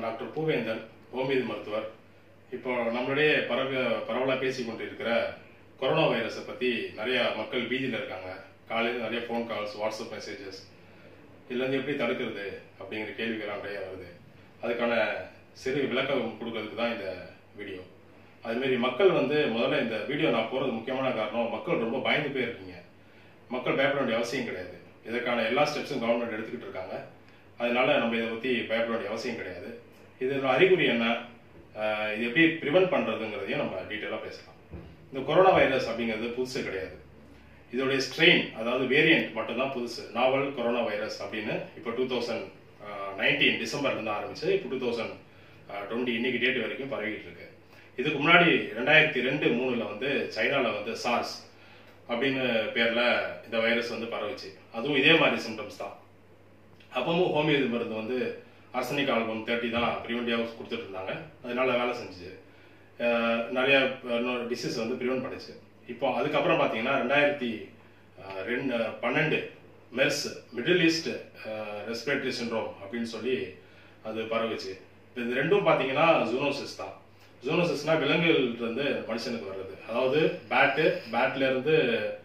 doctor பூவேந்தன் homeopathy மருத்துவர் இப்போ நம்மளுடைய பரவ பரவலாக பேசி கொண்டிருக்கிற கொரோனா வைரஸை பற்றி நிறைய மக்கள் பீதியில் இருக்காங்க காலையில் நிறைய ஃபோன் கால்ஸ் வாட்ஸ்அப் மெசேஜஸ் இதுலேருந்து எப்படி தடுக்கிறது அப்படிங்கிற கேள்விகள்லாம் நிறைய வருது அதுக்கான சிறு விளக்கம் கொடுக்கறதுக்கு தான் இந்த வீடியோ அதுமாரி மக்கள் வந்து முதல்ல இந்த வீடியோ நான் போகிறது முக்கியமான காரணம் மக்கள் ரொம்ப பயந்து போய் இருக்கீங்க மக்கள் பயப்பட வேண்டிய அவசியம் கிடையாது இதற்கான எல்லா ஸ்டெப்ஸும் கவர்மெண்ட் எடுத்துக்கிட்டு இருக்காங்க அதனால நம்ம இதை பற்றி பயப்பட வேண்டிய அவசியம் கிடையாது இதோட அறிகுறி என்ன ஆஹ் இது எப்படி ப்ரிவென்ட் பண்ணுறதுங்கிறதையும் நம்ம டீட்டெயிலாக பேசலாம் இந்த கொரோனா வைரஸ் அப்படிங்கிறது புதுசு கிடையாது இதோடைய ஸ்ட்ரெயின் அதாவது வேரியன்ட் மட்டும்தான் புதுசு நாவல் கொரோனா வைரஸ் அப்படின்னு இப்போ டூ தௌசண்ட் நைன்டீன் டிசம்பர்லேருந்து ஆரம்பிச்சு இப்போ டூ தௌசண்ட் டுவெண்ட்டி இன்னைக்கு டேட் வரைக்கும் பரவிட்டு இருக்கு இதுக்கு முன்னாடி ரெண்டாயிரத்தி ரெண்டு மூணுல வந்து சைனாவில் வந்து சார்ஸ் அப்படின்னு பேர்ல இந்த வைரஸ் வந்து பரவுச்சு அதுவும் இதே மாதிரி சிம்டம்ஸ் தான் அப்பவும் ஹோமியோபதி மருந்து வந்து அர்சனிக் ஆல்பம் தேர்ட்டி தான் ப்ரிவென்டிவாக கொடுத்துட்டு இருந்தாங்க அதனால வேலை செஞ்சுச்சு அஹ் நிறைய டிசீஸ் வந்து ப்ரிவென்ட் பண்ணுச்சு இப்போ அதுக்கப்புறம் பார்த்தீங்கன்னா ரெண்டாயிரத்தி அஹ், ரெண்டு பன்னெண்டு MERS middle east respiratory syndrome அப்படின்னு சொல்லி அது பரவுச்சு இப்ப இது ரெண்டும் பார்த்தீங்கன்னா ஜூனோசிஸ் தான் ஜூனோசிஸ்னா விலங்குகள்ல இருந்து மனுஷனுக்கு வர்றது அதாவது பேட்டு பேட்ல இருந்து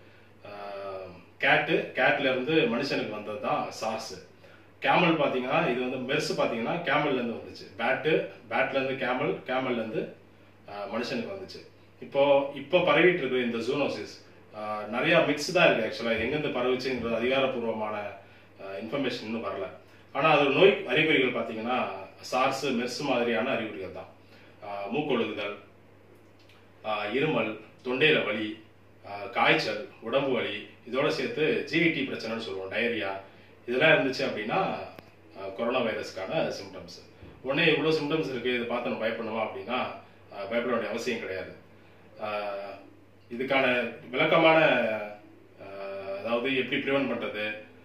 கேட்டு கேட்ல இருந்து மனுஷனுக்கு வந்தது தான் சார்ஸ் கேமல் பார்த்தீங்கன்னா இது வந்து மெர்ஸ் பார்த்தீங்கன்னா கேமல்ல இருந்து வந்துச்சு பேட்டு பேட்ல இருந்து கேமல் கேமல்ல இருந்து ஆஹ், மனுஷனுக்கு வந்துச்சு இப்போ இப்போ பரவிட்டு இருக்கிற இந்த ஜூனோசிஸ் ஆஹ், நிறைய மிக்ஸ் தான் இருக்கு ஆக்சுவலாக எங்கேருந்து பரவுச்சுங்கிறது அதிகாரப்பூர்வமான இன்ஃபர்மேஷன் இன்னும் வரல ஆனால் அது நோய் அறிகுறிகள் பார்த்தீங்கன்னா சார்ஸ் மெர்ஸ் மாதிரியான அறிகுறிகள் தான் ஆஹ், மூக்கொழுகுதல் ஆஹ், இருமல் தொண்டையில வலி ஆஹ், காய்ச்சல் உடம்பு வலி இதோட சேர்த்து ஜிஐடி பிரச்சனைன்னு சொல்லுவோம் டயரியா இதெல்லாம் இருந்துச்சு அப்படின்னா ஆஹ், கொரோனா வைரஸ்க்கான சிம்டம்ஸ் உடனே இவ்வளோ சிம்டம்ஸ் இருக்கு இதை பார்த்து நம்ம பயப்படணுமா அப்படின்னா ஆஹ், பயப்பட வேண்டிய அவசியம் கிடையாது ஆஹ், இதுக்கான விளக்கமான ஆஹ், அதாவது எப்படி ப்ரிவென்ட் பண்ணுறது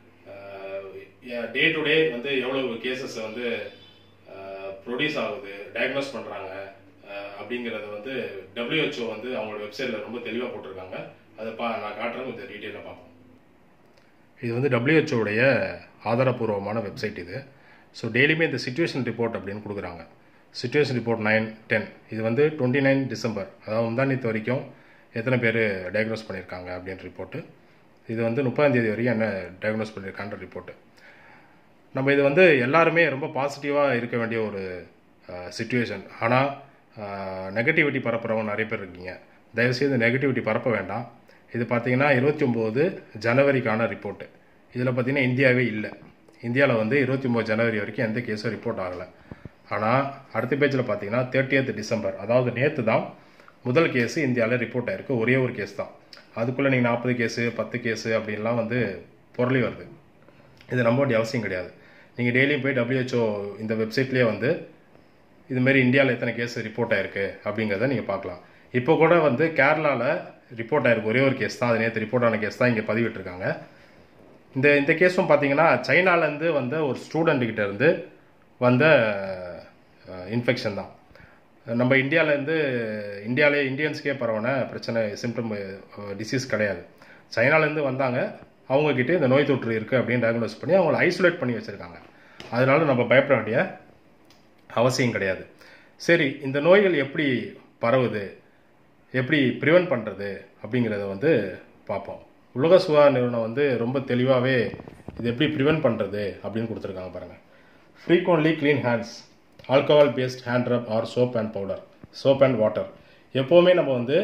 டே டு டே வந்து எவ்வளவு கேசஸ் வந்து ப்ரொடியூஸ் ஆகுது டயக்னோஸ் பண்ணுறாங்க அப்படிங்கிறத வந்து WHO வந்து அவங்களோட வெப்சைட்டில் ரொம்ப தெளிவாக போட்டிருக்காங்க அதை பா நான் காட்டுறேன் கொஞ்சம் டீட்டெயிலாக பார்ப்போம் இது வந்து WHO உடைய ஆதாரபூர்வமான வெப்சைட் இது ஸோ டெய்லியுமே இந்த சுச்சுவேஷன் ரிப்போர்ட் அப்படின்னு கொடுக்குறாங்க சுச்சுவேஷன் ரிப்போர்ட் நைன் டென் இது வந்து டுவெண்ட்டி நைன் டிசம்பர் அதாவது முந்தானத்து வரைக்கும் எத்தனை பேர் டயக்னோஸ் பண்ணியிருக்காங்க அப்படின்ற ரிப்போர்ட்டு இது வந்து முப்பதாம் தேதி வரைக்கும் என்ன டயக்னோஸ் பண்ணியிருக்கான்ற ரிப்போர்ட்டு நம்ம இது வந்து எல்லாருமே ரொம்ப பாசிட்டிவாக இருக்க வேண்டிய ஒரு சுச்சுவேஷன் ஆனால் நெகட்டிவிட்டி பரப்புறவங்க நிறைய பேர் இருக்கீங்க தயவுசெய்து நெகட்டிவிட்டி பரப்ப வேண்டாம் இது பார்த்தீங்கன்னா இருபத்தி ஒம்பது ஜனவரிக்கான ரிப்போர்ட்டு இதில் பார்த்தீங்கன்னா இந்தியாவே இல்லை இந்தியாவில் வந்து இருபத்தி ஒம்பது ஜனவரி வரைக்கும் எந்த கேஸும் ரிப்போர்ட் ஆகலை ஆனால் அடுத்த பேஜில் பார்த்தீங்கன்னா தேர்ட்டியத் டிசம்பர் அதாவது நேற்று தான் முதல் கேஸு இந்தியாவில் ரிப்போர்ட் ஆயிருக்கு ஒரே ஒரு கேஸ் தான் அதுக்குள்ளே நீங்கள் நாற்பது கேஸு பத்து கேஸு அப்படின்லாம் வந்து பொருளி வருது இது நம்ப வேண்டிய அவசியம் கிடையாது நீங்கள் டெய்லியும் போய் WHO இந்த வெப்சைட்லேயே வந்து இதுமாரி இந்தியாவில் எத்தனை கேஸ் ரிப்போர்ட் ஆயிருக்கு அப்படிங்கிறத நீங்கள் பார்க்கலாம் இப்போ கூட வந்து கேரளாவில் ரிப்போர்ட் ஆயிருக்கு ஒரே ஒரு கேஸ் தான் அது நேற்று ரிப்போர்ட் ஆன கேஸ் தான் இங்கே பதிவிட்டிருக்காங்க இந்த இந்த கேஸும் பார்த்தீங்கன்னா சைனாலேருந்து வந்த ஒரு ஸ்டூடெண்ட் கிட்ட இருந்து வந்த இன்ஃபெக்ஷன் தான் நம்ம இந்தியாவிலேருந்து இந்தியாவிலே இந்தியன்ஸ்க்கே பரவன பிரச்சனை சிம்டம் டிசீஸ் கிடையாது சைனாலேருந்து வந்தாங்க அவங்கக்கிட்ட இந்த நோய் தொற்று இருக்குது அப்படின்னு டயக்னோஸ் பண்ணி அவங்கள ஐசோலேட் பண்ணி வச்சுருக்காங்க அதனால நம்ம பயப்பட வேண்டிய அவசியம் கிடையாது சரி இந்த நோய்கள் எப்படி பரவுது எப்படி ப்ரிவென்ட் பண்ணுறது அப்படிங்கிறத வந்து பார்ப்போம் உலக சுகாதார நிறுவனம் வந்து ரொம்ப தெளிவாகவே இது எப்படி ப்ரிவென்ட் பண்ணுறது அப்படின்னு கொடுத்துருக்காங்க பாருங்கள் frequently clean hands alcohol based hand rub or soap and powder soap and water எப்போவுமே நம்ம வந்து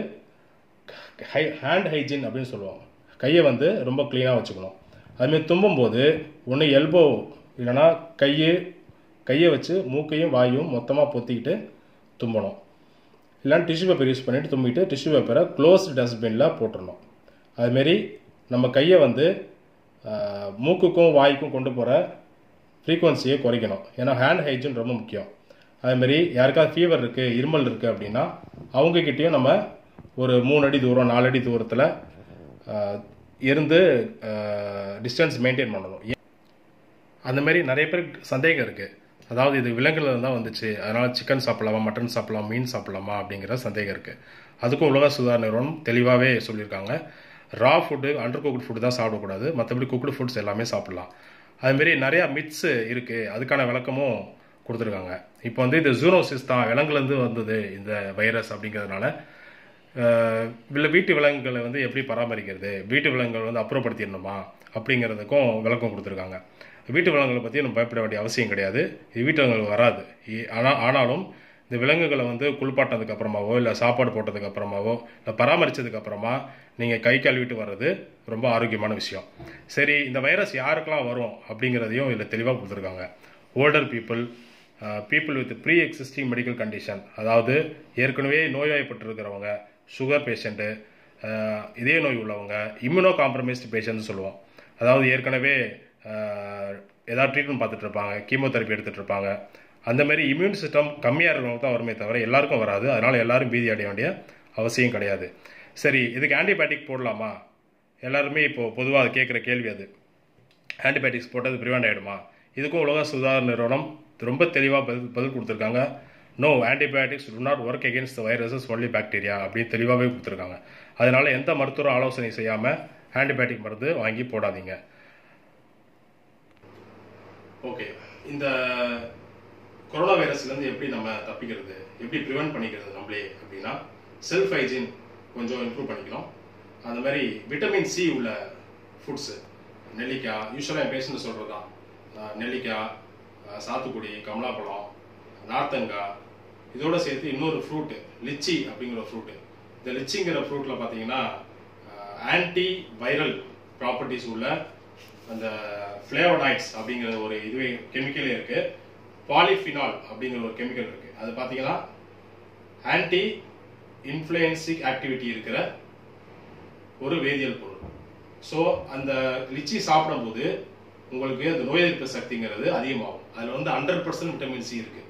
ஹை ஹேண்ட் ஹைஜீன் அப்படின்னு சொல்லுவோம் கையை வந்து ரொம்ப க்ளீனாக வச்சுக்கணும் அதுமாரி தும்பும்போது ஒன்று எல்போ இல்லைன்னா கையை கையை வச்சு மூக்கையும் வாயும் மொத்தமாக பொத்திக்கிட்டு தும்பணும் இல்லைன்னா டிஷ்யூ பேப்பர் யூஸ் பண்ணிவிட்டு தும்பிட்டு டிஷ்யூ பேப்பரை க்ளோஸ் டஸ்ட்பினில் போட்டுடணும் அதுமாரி நம்ம கையை வந்து ஆஹ், மூக்குக்கும் வாய்க்கும் கொண்டு போகிற ஃப்ரீக்குவன்சியை குறைக்கணும் ஏன்னா ஹேண்ட் ஹைஜீன் ரொம்ப முக்கியம் அதுமாரி யாருக்காவது ஃபீவர் இருக்குது இருமல் இருக்குது அப்படின்னா அவங்கக்கிட்டேயும் நம்ம ஒரு மூணு அடி தூரம் நாலு அடி தூரத்தில் இருந்து டிஸ்டன்ஸ் மெயின்டைன் பண்ணணும் ஏன் அந்த மாதிரி நிறைய பேருக்கு சந்தேகம் இருக்குது அதாவது இது விலங்குல தான் வந்துச்சு அதனால் சிக்கன் சாப்பிடலாமா மட்டன் சாப்பிடலாமா மீன் சாப்பிடலாமா அப்படிங்கிற சந்தேகம் இருக்குது அதுக்கும் உலக சுகாதார நிறுவனம் தெளிவாகவே சொல்லியிருக்காங்க raw food undercooked food தான் சாப்பிடக்கூடாது மற்றபடி குக்டு ஃபுட்ஸ் எல்லாமே சாப்பிடலாம் அதுமாரி நிறையா மிட்ஸு இருக்குது அதுக்கான விளக்கமும் கொடுத்துருக்காங்க இப்போ வந்து இது ஜூனோசிஸ் தான் விலங்குலேருந்து வந்தது இந்த வைரஸ் அப்படிங்கிறதுனால அஹ், இல்ல வீட்டு விலங்குகளை வந்து எப்படி பராமரிக்கிறது வீட்டு விலங்குகள் வந்து அப்புறப்படுத்திடணுமா அப்படிங்கிறதுக்கும் விளக்கம் கொடுத்துருக்காங்க வீட்டு விலங்குகளை பற்றி நம்ம பயப்பட வேண்டிய அவசியம் கிடையாது இது வீட்டு விலங்குகள் வராது இ- ஆனா ஆனாலும் இந்த விலங்குகளை வந்து குளிப்பாட்டினதுக்கு அப்புறமாவோ இல்லை சாப்பாடு போட்டதுக்கு அப்புறமாவோ இல்லை பராமரிச்சதுக்கு அப்புறமா நீங்கள் கை கழுவிட்டு வர்றது ரொம்ப ஆரோக்கியமான விஷயம் சரி இந்த வைரஸ் யாருக்கெல்லாம் வரும் அப்படிங்கிறதையும் இதில் தெளிவாக கொடுத்துருக்காங்க older people people with pre existing medical condition அதாவது ஏற்கனவே நோய்வாய்ப்பட்டிருக்கிறவங்க சுகர் பேஷண்ட்டு இதய நோய் உள்ளவங்க இம்யூனோ காம்ப்ரமைஸ்டு பேஷண்ட்னு சொல்லுவோம் அதாவது ஏற்கனவே அஹ், ஏதாவது ட்ரீட்மெண்ட் பார்த்துட்டு இருப்பாங்க கீமோதெரப்பி எடுத்துட்டு இருப்பாங்க அந்த மாதிரி இம்யூன் சிஸ்டம் கம்மியாக இருக்கிறவங்க தான் வருமே தவிர எல்லாருக்கும் வராது அதனால எல்லாரும் பீதி அடைய வேண்டிய அவசியம் கிடையாது சரி இதுக்கு ஆன்டிபயோட்டிக் போடலாமா எல்லாருமே இப்போ பொதுவாக கேட்குற கேள்வி அது ஆன்டிபயோட்டிக்ஸ் போட்டது ப்ரிவெண்ட் ஆகிடுமா இதுக்கும் உலக சுகாதார நிறுவனம் ரொம்ப தெளிவாக பதில் பதில் கொடுத்துருக்காங்க no antibiotics do not work against the viruses only bacteria அப்படின்னு தெளிவாகவே கொடுத்துருக்காங்க அதனால எந்த மருத்துவ ஆலோசனை செய்யாமல் ஆன்டிபயோட்டிக் மருந்து வாங்கி போடாதீங்க ஓகே இந்த கொரோனா வைரஸ்லேருந்து எப்படி நம்ம தப்பிக்கிறது எப்படி ப்ரிவென்ட் பண்ணிக்கிறது நம்மளே அப்படின்னா செல்ஃப் ஹைஜீன் கொஞ்சம் இம்ப்ரூவ் பண்ணிக்கணும் அந்த மாதிரி விட்டமின் சி உள்ள ஃபுட்ஸு நெல்லிக்காய் யூஸ்வலாக என் பேஷண்ட் சொல்கிறது தான் நெல்லிக்காய் அஹ், சாத்துக்குடி கமலாப்பழம் நார்த்தங்காய் இதோட சேர்த்து இன்னொரு ஃப்ரூட்டு லிச்சி அப்படிங்கிற ஃப்ரூட்டு இந்த லிச்சிங்கிற ஃப்ரூட்டில் பார்த்தீங்கன்னா ஆன்டி வைரல் ப்ராப்பர்ட்டிஸ் உள்ள அந்த ஃப்ளேவனாய்ட்ஸ் அப்படிங்கிற ஒரு இதுவே கெமிக்கலே இருக்கு பாலிஃபினால் அப்படிங்கிற ஒரு கெமிக்கல் இருக்கு அது பார்த்தீங்கன்னா ஆன்டி இன்ஃப்ளூயன்சிக் ஆக்டிவிட்டி இருக்கிற ஒரு வேதியியல் பொருள் ஸோ அந்த லிச்சி சாப்பிடும்போது உங்களுக்கு அந்த நோய் எதிர்ப்பு சக்திங்கிறது அதிகமாகும் அதில் வந்து ஹண்ட்ரட் பர்சன்ட் விட்டமின் சி இருக்கு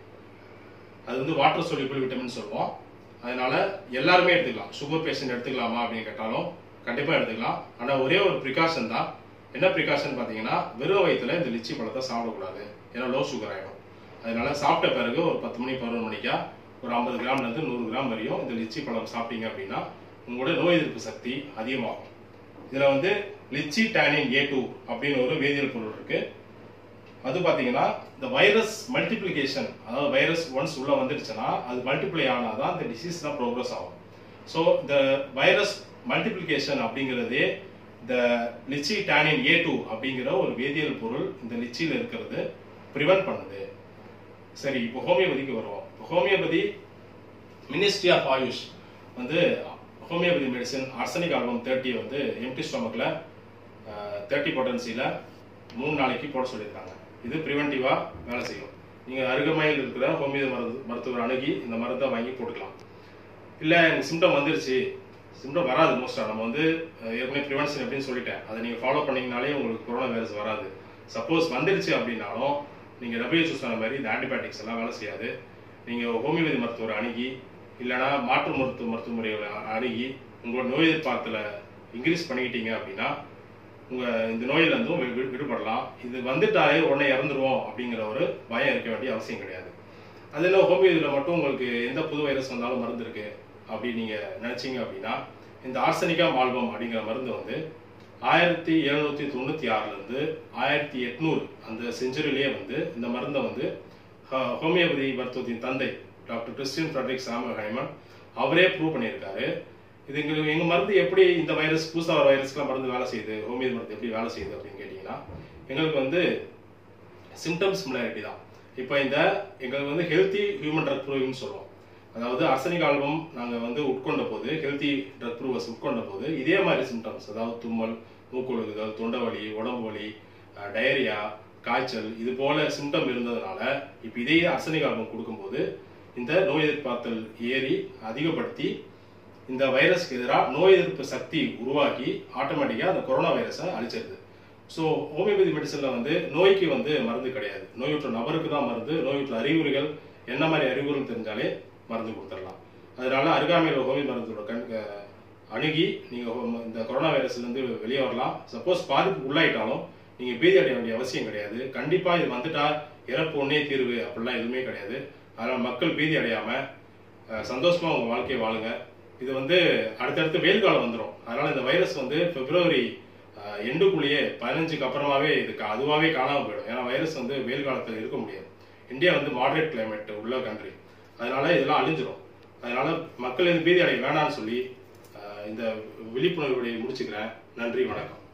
அது வந்து வாட்டர் soluble விட்டமின் சொல்லுவோம் அதனால எல்லாருமே எடுத்துக்கலாம் சுகர் பேஷண்ட் எடுத்துக்கலாமா அப்படின்னு கேட்டாலும் கண்டிப்பாக எடுத்துக்கலாம் ஆனால் ஒரே ஒரு ப்ரிகாஷன் தான் என்ன ப்ரிகாஷன் பார்த்தீங்கன்னா வெறும் வயிற்றுல இந்த லிச்சி பழத்தை சாப்பிடக்கூடாது ஏன்னா லோ சுகர் ஆகிடும் அதனால சாப்பிட்ட பிறகு ஒரு பத்து மணி பதினொரு மணிக்கா ஒரு ஐம்பது கிராம்லேருந்து நூறு கிராம் வரையும் இந்த லிச்சி பழம் சாப்பிட்டீங்க அப்படின்னா உங்களோட நோய் எதிர்ப்பு சக்தி அதிகமாகும் இதில் வந்து லிச்சி டேனின் ஏ டூ அப்படின்னு ஒரு வேதியியல் பொருள் இருக்கு அது பாத்தீங்கன்னா இந்த வைரஸ் மல்டிப்ளிகேஷன் அதாவது வைரஸ் ஒன்ஸ் உள்ள வந்துடுச்சுன்னா அது மல்டிப்ளை ஆனாதான் இந்த டிசீஸ் தான் ப்ரோக்ரஸ் ஆகும் ஸோ இந்த வைரஸ் மல்டிப்ளிகேஷன் அப்படிங்கிறதே இந்த லிச்சி டானின் ஏ டூ அப்படிங்கிற ஒரு வேதியியல் பொருள் இந்த லிச்சியில் இருக்கிறது ப்ரிவென்ட் பண்ணுது சரி இப்போ ஹோமியோபதிக்கு வருவோம் இப்போ ஹோமியோபதி மினிஸ்ட்ரி ஆஃப் ஆயுஷ் வந்து homeopathy medicine arsenic album thirty வந்து எம்டி ஸ்டொமக்கில் தேர்ட்டி பொட்டன்சியில் மூணு நாளைக்கு போட சொல்லியிருக்காங்க இது ப்ரிவென்டிவாக வேலை செய்யும் நீங்கள் அருகமையில் இருக்கிற ஹோமியோ மருந்து மருத்துவர் அணுகி இந்த மருந்தை வாங்கி போட்டுக்கலாம் இல்லை எனக்கு சிம்டம் வந்துருச்சு சிம்டம் வராது மோஸ்ட்டாக நம்ம வந்து அஹ், ஏற்கனவே ப்ரிவென்ஷன் எப்படின்னு சொல்லிட்டேன் அதை நீங்கள் ஃபாலோ பண்ணீங்கனாலே உங்களுக்கு கொரோனா வைரஸ் வராது சப்போஸ் வந்துருச்சு அப்படின்னாலும் நீங்கள் WHO சொன்ன மாதிரி இந்த ஆன்டிபயோட்டிக்ஸ் எல்லாம் வேலை செய்யாது நீங்கள் ஹோமியோபதி மருத்துவரை அணுகி இல்லைனா மாற்று மருத்துவ மருத்துவ முறைகளை அணுகி உங்களோட நோய் எதிர்ப்பார்த்தில் இன்க்ரீஸ் பண்ணிக்கிட்டீங்க அப்படின்னா உங்க இந்த நோயில இருந்தும் வி- வி- விடுபடலாம் இது வந்துட்டாலே உடனே இறந்துருவோம் அப்படிங்கிற ஒரு பயம் இருக்க வேண்டிய அவசியம் கிடையாது அதில் ஹோமியோதியில் மட்டும் உங்களுக்கு எந்த புது வைரஸ் வந்தாலும் மருந்து இருக்கு அப்படின்னு நீங்க நினைச்சீங்க அப்படின்னா இந்த ஆர்சனிகா மால்பம் அப்படிங்கிற மருந்து வந்து ஆயிரத்தி எழுநூத்தி தொண்ணூத்தி ஆறுல இருந்து ஆயிரத்தி எட்நூறு அந்த செஞ்சுரியிலேயே வந்து இந்த மருந்தை வந்து ஹ- ஹோமியோபதி மருத்துவத்தின் தந்தை doctor Christian Friedrich Samuel Hahnemann அவரே ப்ரூவ் பண்ணியிருக்காரு இது எங்களுக்கு எங்க மருந்து எப்படி இந்த வைரஸ் புதுசா வர வைரஸ்க்குலாம் மருந்து வேலை செய்யுது ஹோமியோபதி மருந்து எப்படி வேலை செய்யுது அப்படின்னு கேட்டிங்கன்னா எங்களுக்கு வந்து சிம்டம்ஸ் சிமிலாரிட்டி தான் இப்போ இந்த எங்களுக்கு வந்து ஹெல்த்தி ஹியூமன் ட்ரக் ப்ரூவிங்னு சொல்லுவோம் அதாவது அர்சனிக் ஆல்பம் நாங்கள் வந்து உட்கொண்ட போது ஹெல்த்தி ட்ரக் ப்ரூவர்ஸ் உட்கொண்ட போது இதே மாதிரி சிம்டம்ஸ் அதாவது தும்மல் மூக்கொழுகுதல் தொண்டை வலி உடம்பு வலி டயரியா காய்ச்சல் இது போல சிம்டம் இருந்ததுனால இப்போ இதே அர்சனிக் ஆல்பம் கொடுக்கும்போது இந்த நோய் எதிர்ப்பாற்றல் ஏறி அதிகப்படுத்தி இந்த வைரஸ்க்கு எதிராக நோய் எதிர்ப்பு சக்தி உருவாக்கி ஆட்டோமேட்டிக்காக அந்த கொரோனா வைரஸை அழிச்சிருது ஸோ ஹோமியோபதி மெடிசனில் வந்து நோய்க்கு வந்து மருந்து கிடையாது நோயுற்ற நபருக்கு தான் மருந்து நோயுற்ற அறிகுறிகள் என்ன மாதிரி அறிகுறிகள் தெரிஞ்சாலே மருந்து கொடுத்துடலாம் அதனால அருகாமையில் ஹோமியோ மருந்தோட கண் அஹ், அணுகி நீங்கள் இந்த கொரோனா வைரஸ்லேருந்து வெளியே வரலாம் சப்போஸ் பாதிப்பு உள்ளாயிட்டாலும் நீங்கள் பீதி அடைய வேண்டிய அவசியம் கிடையாது கண்டிப்பாக இது வந்துட்டா இறப்பு ஒன்றே தீர்வு அப்படிலாம் எதுவுமே கிடையாது அதனால் மக்கள் பீதி அடையாமல் அஹ் சந்தோஷமா உங்க வாழ்க்கையை வாழுங்க இது வந்து அடுத்தடுத்து வெயில் காலம் வந்துடும் அதனால இந்த வைரஸ் வந்து பிப்ரவரி அஹ், எண்டுக்குள்ளேயே பதினஞ்சுக்கு அப்புறமாவே இதுக்கு அதுவாகவே காணாம போயிடும் ஏன்னா வைரஸ் வந்து வெயில் காலத்தில் இருக்க முடியாது இந்தியா வந்து மாடரேட் கிளைமேட் உள்ள கண்ட்ரி அதனால இதெல்லாம் அழிஞ்சிரும் அதனால மக்கள் எதுவும் பீதி அடைய வேணாம்னு சொல்லி ஆஹ் இந்த விழிப்புணர்வுடைய முடிச்சுக்கிறேன் நன்றி வணக்கம்